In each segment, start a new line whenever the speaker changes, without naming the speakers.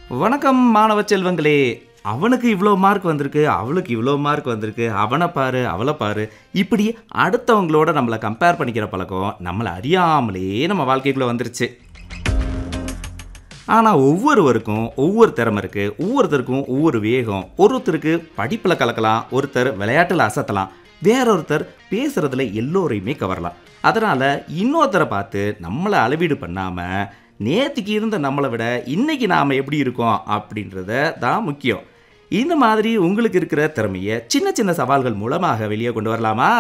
வணக்கம் மாணவ செல்வங்களே அவனுக்கு இவ்வளோ மார்க் வந்திருக்கு அவளுக்கு இவ்வளோ மார்க் வந்திருக்கு அவனை பாரு அவளை பாரு இப்படி அடுத்தவங்களோட நம்மளை கம்பேர் பண்ணிக்கிற பழக்கம் நம்மளை அறியாமலே நம்ம வாழ்க்கைக்குள்ளே வந்துருச்சு ஆனால் ஒவ்வொருவருக்கும் ஒவ்வொரு திறமை இருக்குது ஒவ்வொருத்தருக்கும் ஒவ்வொரு வேகம் ஒருத்தருக்கு படிப்பில் கலக்கலாம் ஒருத்தர் விளையாட்டில் அசத்தலாம் வேறொருத்தர் பேசுகிறதுல எல்லோரையுமே கவரலாம் அதனால் இன்னொருத்தரை பார்த்து நம்மளை அளவீடு பண்ணாமல் நேற்றுக்கு இருந்த நம்மளை விட இன்னைக்கு நாம் எப்படி இருக்கோம் அப்படின்றத தான் முக்கியம் இந்த மாதிரி உங்களுக்கு இருக்கிற திறமையை சின்ன சின்ன சவால்கள் மூலமாக வெளியே கொண்டு வரலாமா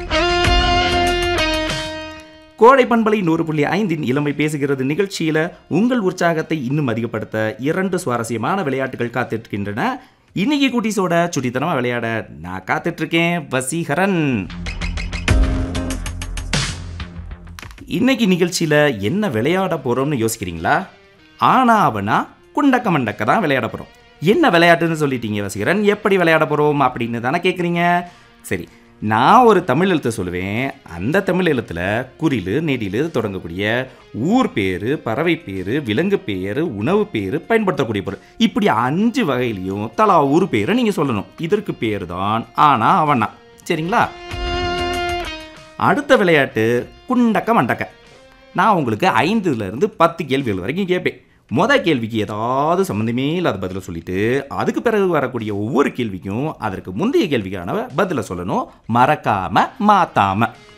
கோடை பண்பலை நூறு புள்ளி ஐந்தின் இளமை பேசுகிறது நிகழ்ச்சியில உங்கள் உற்சாகத்தை இன்னும் அதிகப்படுத்த இரண்டு சுவாரஸ்யமான விளையாட்டுகள் காத்துட்ருக்கின்றன இன்னைக்கு குட்டீஸோட சுட்டித்தனமா விளையாட நான் காத்துட்டு இருக்கேன் வசீகரன் இன்னைக்கு நிகழ்ச்சியில என்ன விளையாட போறோம்னு யோசிக்கிறீங்களா ஆனா அவனா குண்டக்க மண்டக்க தான் விளையாட போறோம் என்ன விளையாட்டுன்னு சொல்லிட்டீங்க வசீகரன் எப்படி விளையாட போறோம் அப்படின்னு தானே கேட்குறீங்க சரி நான் ஒரு தமிழ் எழுத்தை சொல்லுவேன் அந்த தமிழ் எழுத்தில் குறிலு நெடிலு தொடங்கக்கூடிய ஊர் பேர் பறவை பேர் விலங்கு பேர் உணவு பேர் பயன்படுத்தக்கூடிய பொருள் இப்படி அஞ்சு வகையிலையும் தலா ஊர் பேரை நீங்கள் சொல்லணும் இதற்கு பேர் தான் ஆனா அவனா சரிங்களா அடுத்த விளையாட்டு குண்டக்க மண்டக்க நான் உங்களுக்கு ஐந்துலேருந்து பத்து கேள்விகள் வரைக்கும் கேட்பேன் முத கேள்விக்கு ஏதாவது சம்மந்தமே இல்லாத பதிலை சொல்லிட்டு அதுக்கு பிறகு வரக்கூடிய ஒவ்வொரு கேள்விக்கும் அதற்கு முந்தைய கேள்விக்கான பதிலை சொல்லணும் மறக்காம மாத்தாம